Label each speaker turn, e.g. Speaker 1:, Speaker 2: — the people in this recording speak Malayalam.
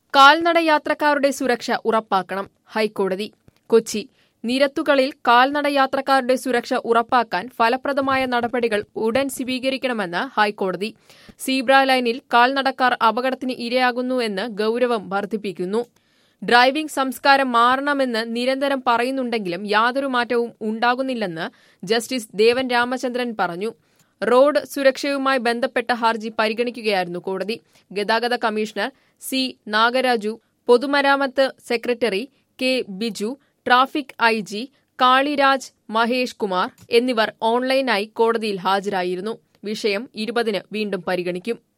Speaker 1: കാൽനട യാത്രക്കാരുടെ സുരക്ഷ ഉറപ്പാക്കണം ഹൈക്കോടതി കൊച്ചി നിരത്തുകളിൽ കാൽനട യാത്രക്കാരുടെ സുരക്ഷ ഉറപ്പാക്കാൻ ഫലപ്രദമായ നടപടികൾ ഉടൻ സ്വീകരിക്കണമെന്ന് ഹൈക്കോടതി സീബ്ര ലൈനിൽ കാൽനടക്കാർ അപകടത്തിന് ഇരയാകുന്നു എന്ന് ഗൌരവം വർദ്ധിപ്പിക്കുന്നു ഡ്രൈവിംഗ് സംസ്കാരം മാറണമെന്ന് നിരന്തരം പറയുന്നുണ്ടെങ്കിലും യാതൊരു മാറ്റവും ഉണ്ടാകുന്നില്ലെന്ന് ജസ്റ്റിസ് ദേവൻ രാമചന്ദ്രൻ പറഞ്ഞു റോഡ് സുരക്ഷയുമായി ബന്ധപ്പെട്ട ഹർജി പരിഗണിക്കുകയായിരുന്നു കോടതി ഗതാഗത കമ്മീഷണർ സി നാഗരാജു പൊതുമരാമത്ത് secretary K Biju traffic I G Kaliraj Mahesh Kumar എന്നിവർ ഓൺലൈനായി കോടതിയിൽ ഹാജരായിരുന്നു വിഷയം ഇരുപതിന് വീണ്ടും പരിഗണിക്കും